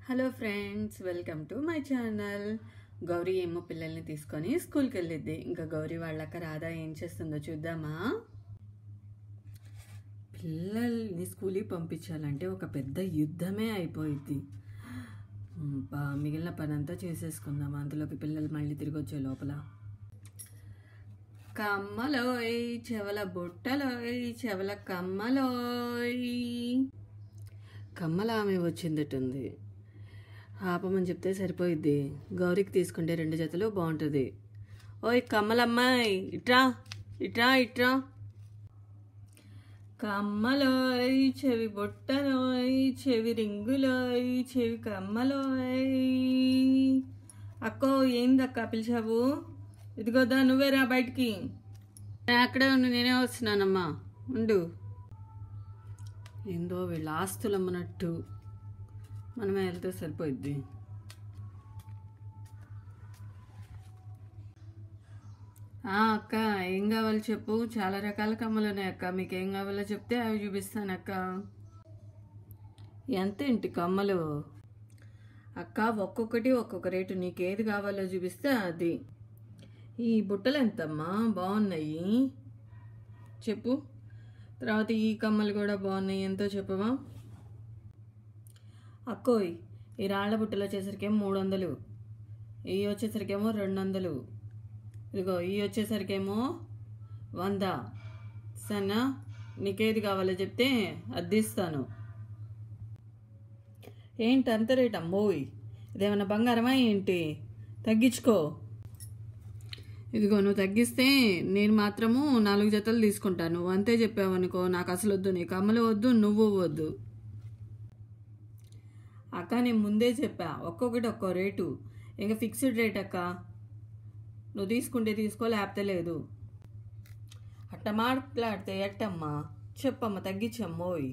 Hello friends welcome to my channel Gowri ఏమో పిల్లల్ని తీసుకొని స్కూల్కి వెళ్ళిద్ది ఇంకా గౌరీ వాళ్ళక్క రాధా ఏం చేస్తుందో చూద్దామా పిల్లల్ని స్కూల్కి పంపించాలంటే ఒక పెద్ద యుద్ధమే అయిపోయింది మిగిలిన పని అంతా చేసేసుకుందాం అందులోకి పిల్లలు మళ్ళీ తిరిగి వచ్చే లోపల కమ్మలోయ్ చెవల బుట్టలోయ్ చెవల కమ్మలోయ్ కమ్మల ఆమె వచ్చిందటుంది ఆపమని చెప్తే సరిపోయిద్ది గౌరికి తీసుకుంటే రెండు జతలు బాగుంటుంది ఓయ్ కమ్మలమ్మాయి ఇట్రా ఇట్రా ఇట్రా కమ్మలోయ్ చెవి బొట్టలోయ్ చెవి రింగులోయ్ చెవి కమ్మలోయ్ అక్కో ఏందక్క పిలిచావు ఇదిగోదా నువ్వేరా బయటికి నేను అక్కడే ఉండు నేనే వస్తున్నానమ్మా ఉండు ఏందో వీళ్ళ ఆస్తులు అమ్మనట్టు మనమే వెళ్తే సరిపోయిద్ది ఆ, అక్క ఏం కావాలి చెప్పు చాలా రకాల కమ్మలు ఉన్నాయి అక్క మీకు ఏం కావాలో చెప్తే అవి చూపిస్తాను అక్క ఎంత ఏంటి కమ్మలు అక్క ఒక్కొక్కటి ఒక్కొక్క రేటు నీకు ఏది కావాలో చూపిస్తే అది ఈ బుట్టలు ఎంతమ్మా బాగున్నాయి చెప్పు తర్వాత ఈ కమ్మలు కూడా బాగున్నాయి ఎంతో చెప్పవా అక్కోయ్ ఈ రాళ్ళ బుట్టలు వచ్చేసరికేమో మూడు వందలు ఇవి వచ్చేసరికేమో రెండు వందలు ఇదిగో ఇవి వచ్చేసరికేమో వంద సన్నా నీకేది కావాలో చెప్తే అద్దిస్తాను ఏంటి అంత రేట్ అమ్మోయ్ ఇదేమన్నా బంగారమా ఏంటి తగ్గించుకో ఇదిగో నువ్వు తగ్గిస్తే నేను మాత్రము నాలుగు జతలు తీసుకుంటాను నువ్వు అంతే చెప్పావనుకో నాకు అసలు వద్దు నీ కమ్మలు వద్దు నువ్వు వద్దు అక్క నేను ముందే చెప్పా ఒక్కొక్కటి ఒక్కో రేటు ఇంకా ఫిక్స్డ్ రేట్ అక్క నువ్వు తీసుకుంటే తీసుకో లేకపోతే లేదు అట్ట మాట్లాడితే ఎట్టమ్మా చెప్పమ్మా తగ్గించమ్మోయ్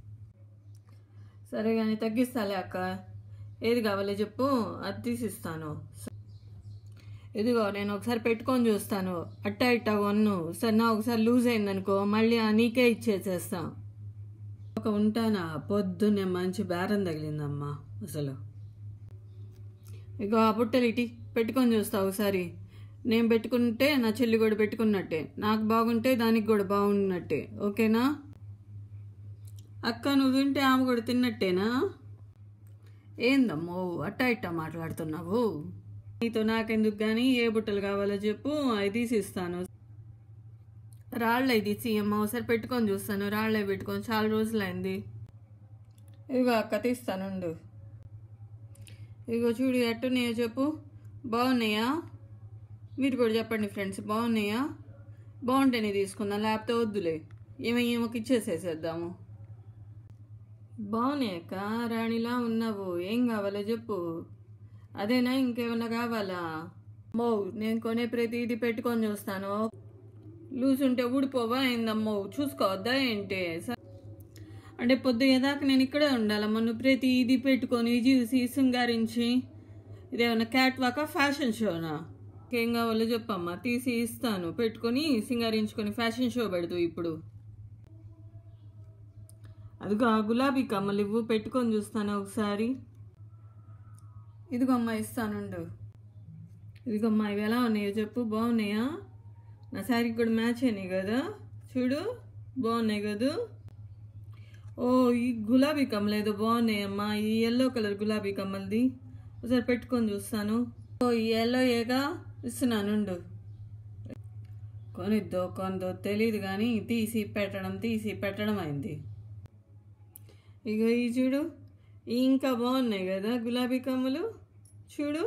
సరే కానీ తగ్గిస్తాలే అక్క ఏది కావాలో చెప్పు అది తీసిస్తాను ఇదిగో నేను ఒకసారి పెట్టుకొని చూస్తాను అట్ట ఇట్ట కొన్ను సరే నా ఒకసారి లూజ్ అయిందనుకో మళ్ళీ ఆ నీకే ఇచ్చేసేస్తా ఒక ఉంటానా పొద్దున్నే మంచి బేరం తగిలిందమ్మా అసలు ఇగో ఆ బుట్టలు ఇటీ పెట్టుకొని చూస్తా ఒకసారి నేను పెట్టుకుంటే నా చెల్లి కూడా పెట్టుకున్నట్టే నాకు బాగుంటే దానికి కూడా బాగున్నట్టే ఓకేనా అక్క నువ్వు తింటే ఆమె కూడా తిన్నట్టేనా ఏందమ్మో అట్ట ఇట్ట మాట్లాడుతున్నావు నీతో నాకెందుకు కానీ ఏ బుట్టలు కావాలో చెప్పు అవి తీసి ఇస్తాను రాళ్ళే తీసి అమ్మ ఒకసారి పెట్టుకొని చూస్తాను రాళ్ళే పెట్టుకొని చాలా రోజులైంది ఇదిగో అక్క తీస్తానుండు ఇదిగో చూడు ఎట్టున్నాయో చెప్పు బాగున్నాయా మీరు కూడా చెప్పండి ఫ్రెండ్స్ బాగున్నాయా బాగుంటేనే తీసుకుందాం లేకపోతే వద్దులే ఏమో ఏమోకి ఇచ్చేసేసేద్దాము బాగున్నాయి అక్క రాణిలా ఉన్నావు ఏం కావాలో చెప్పు అదేనా ఇంకేమన్నా కావాలా మో నేను కొనే ప్రతిదీ పెట్టుకొని చూస్తాను లూజ్ ఉంటే ఊడిపోవా ఏందమ్మో చూసుకోవద్దా ఏంటి స- అంటే పొద్దు ఏదాకా నేను ఇక్కడే ఉండాలమ్మా నువ్వు ప్రతి ఇది పెట్టుకొని చూసి శృంగారించి ఇదేమన్నా క్యాట్ వాకా ఫ్యాషన్ షోనా ఏం కావాలో చెప్పమ్మా తీసి ఇస్తాను పెట్టుకొని సింగారించుకొని ఫ్యాషన్ షో పెడతావు ఇప్పుడు అదిగో ఆ గులాబీ కమ్మలు ఇవ్వు పెట్టుకొని చూస్తాను ఒకసారి ఇదిగో అమ్మా ఇస్తానుండు ఇదిగో అమ్మా ఇవి ఎలా ఉన్నాయో చెప్పు బాగున్నాయా నా శారీకి కూడా మ్యాచ్ అయినాయి కదా చూడు బాగున్నాయి కదా ఓ ఈ గులాబీ కమ్మలు ఏదో బాగున్నాయమ్మా ఈ ఎల్లో కలర్ గులాబీ కమ్మలది ఒకసారి పెట్టుకొని చూస్తాను ఓ ఈ ఎల్లో ఏగా ఇస్తున్నానుండు కొనిద్దో కొందో తెలియదు కానీ తీసి పెట్టడం తీసి పెట్టడం అయింది ఇగో ఈ చూడు ఈ ఇంకా బాగున్నాయి కదా గులాబీ కమ్మలు చూడు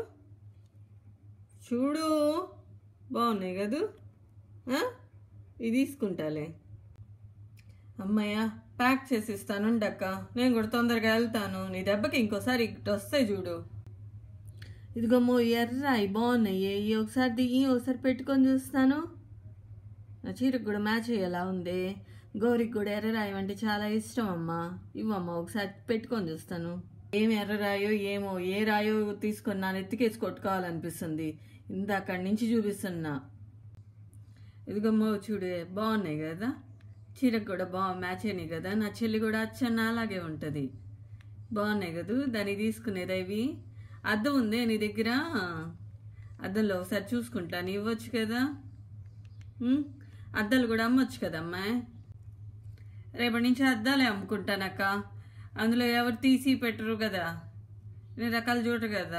చూడు బాగున్నాయి కదూ ఆ? ఇది తీసుకుంటాలే అమ్మయ్య ప్యాక్ చేసి ఇస్తాను ఉండక్క నేను కూడా తొందరగా వెళ్తాను నీ దెబ్బకి ఇంకోసారి ఇటు వస్తాయి చూడు ఇదిగోమ్మో ఎర్రాయి బాగున్నాయి ఇవి ఒకసారి దిగి ఒకసారి పెట్టుకొని చూస్తాను నా చీరకు కూడా మ్యాచ్ అయ్యేలా ఉంది గౌరికి కూడా ఎర్రరాయి అంటే చాలా ఇష్టం అమ్మా ఇవ్వమ్మా ఒకసారి పెట్టుకొని చూస్తాను ఏం ఎర్రరాయో ఏమో ఏ రాయో తీసుకొని నా నెత్తికేసి కొట్టుకోవాలనిపిస్తుంది ఇందాక నుంచి చూపిస్తున్నా ఇదిగమ్మో చూడు బాగున్నాయి కదా చీరకు కూడా బాగా మ్యాచ్ అయినాయి కదా నా చెల్లి కూడా అచ్చన్న అలాగే ఉంటుంది బాగున్నాయి కదూ దాన్ని తీసుకునేది ఇవి అద్దం ఉంది నీ దగ్గర అద్దంలో ఒకసారి చూసుకుంటాను ఇవ్వచ్చు కదా ఉం? అద్దాలు కూడా అమ్మొచ్చు కదమ్మా రేపటి నుంచి అద్దాలే అమ్ముకుంటానక్క అందులో ఎవరు తీసి పెట్టరు కదా ఇన్ని రకాలు చూడరు కదా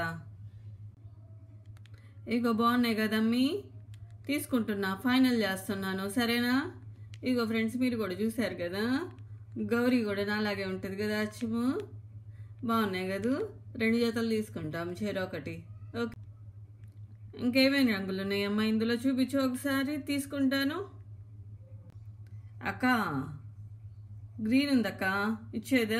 ఇగో బాగున్నాయి కదమ్మీ తీసుకుంటున్నా ఫైనల్ చేస్తున్నాను సరేనా ఇగో ఫ్రెండ్స్ మీరు కూడా చూశారు కదా గౌరీ కూడా నాలాగే ఉంటుంది కదా అచ్చము బాగున్నాయి కదూ రెండు జతలు తీసుకుంటాం చీర ఒకటి ఓకే ఇంకేమేమి రంగులు ఉన్నాయమ్మా ఇందులో చూపించు ఒకసారి తీసుకుంటాను అక్క గ్రీన్ ఉందక్క ఇచ్చేదా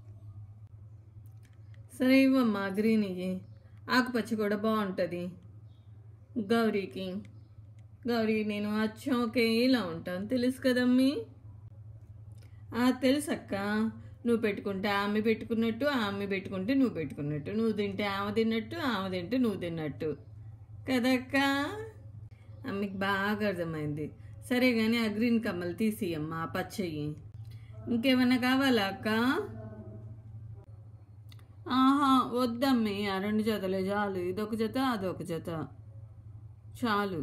సరే ఇవ్వమ్మా గ్రీన్ ఇవి ఆకుపచ్చ కూడా బాగుంటుంది గౌరీకి గౌరీ నేను అచ్చం ఒకే ఇలా ఉంటాను తెలుసు కదమ్మీ ఆ తెలుసు అక్క నువ్వు పెట్టుకుంటే ఆమె పెట్టుకున్నట్టు ఆమె పెట్టుకుంటే నువ్వు పెట్టుకున్నట్టు నువ్వు తింటే ఆమె తిన్నట్టు ఆమె తింటే నువ్వు తిన్నట్టు కదక్క ఆమెకి బాగా అర్థమైంది సరే కానీ ఆ గ్రీన్ కమ్మలు తీసియమ్మా ఆ పచ్చయి ఇంకేమన్నా కావాలా అక్క ఆహా వద్దమ్మి ఆ రెండు జతలే చాలు ఇదొక జత అదొక జత చాలు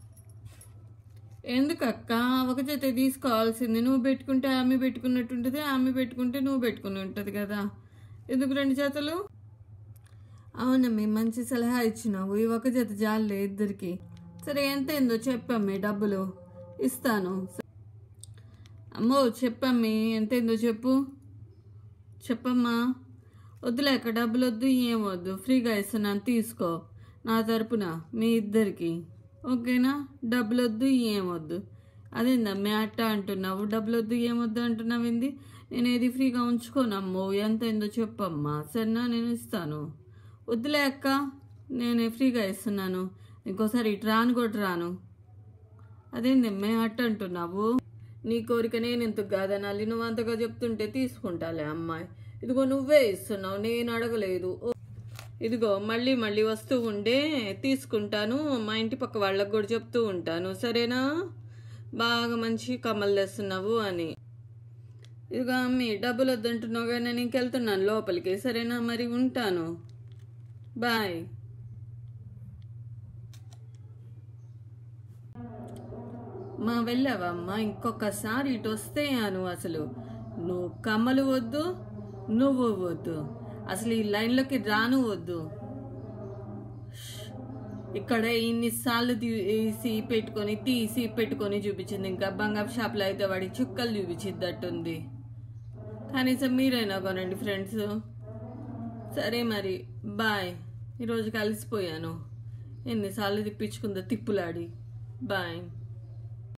ఎందుకక్క ఒక జత తీసుకోవాల్సింది నువ్వు పెట్టుకుంటే ఆమె పెట్టుకున్నట్టు ఉంటుంది ఆమె పెట్టుకుంటే నువ్వు పెట్టుకుని ఉంటుంది కదా ఎందుకు రెండు జతలు అవునమ్మి మంచి సలహా ఇచ్చినావు ఈ ఒక జత జాలే ఇద్దరికి సరే ఎంత ఏందో చెప్పమ్మి డబ్బులు ఇస్తాను అమ్మో చెప్పమ్మి ఎంత ఏందో చెప్పు చెప్పమ్మా వద్దులేక డబ్బులు వద్దు ఏం వద్దు ఫ్రీగా ఇస్తున్నాను తీసుకో నా తరపున మీ ఇద్దరికి ఓకేనా డబ్బులు వద్దు ఏం వద్దు అదేందమ్మా అట్ట అంటున్నావు డబ్బులు వద్దు ఏమొద్దు అంటున్నావు ఏంది నేను ఏది ఫ్రీగా ఉంచుకోనమ్మో ఎంత ఏందో చెప్పమ్మా సరేనా నేను ఇస్తాను వద్దులే అక్క నేను ఫ్రీగా ఇస్తున్నాను ఇంకోసారి ఇటు రాను కూడా రాను అదేందమ్మే అట్ట అంటున్నావు నీ కోరిక నేను ఎందుకు కాదనాలి నువ్వు అంతగా చెప్తుంటే తీసుకుంటాలే అమ్మాయి ఇదిగో నువ్వే ఇస్తున్నావు నేను అడగలేదు ఓ, ఇదిగో మళ్ళీ మళ్ళీ వస్తూ ఉండే తీసుకుంటాను మా ఇంటి పక్క వాళ్ళకు కూడా చెప్తూ ఉంటాను సరేనా బాగా మంచి కమ్మలు తెస్తున్నావు అని ఇదిగో అమ్మి డబ్బులు వద్దంటున్నావు కానీ నేను ఇంకెళ్తున్నాను లోపలికి సరేనా మరి ఉంటాను బాయ్ మా వెళ్ళావమ్మా ఇంకొకసారి ఇటు వస్తే అను అసలు నువ్వు కమ్మలు వద్దు నువ్వు వద్దు అసలు ఈ లైన్లోకి రాను వద్దు ఇక్కడ ఇన్నిసార్లు తీసి పెట్టుకొని తీసి పెట్టుకొని చూపించింది ఇంకా బంగారు షాప్లో అయితే వాడి చుక్కలు చూపించిద్దట్టుంది కనీసం మీరైనా కొనండి ఫ్రెండ్స్ సరే మరి బాయ్ ఈరోజు కలిసిపోయాను ఎన్నిసార్లు తిప్పించుకుందో తిప్పులాడి బాయ్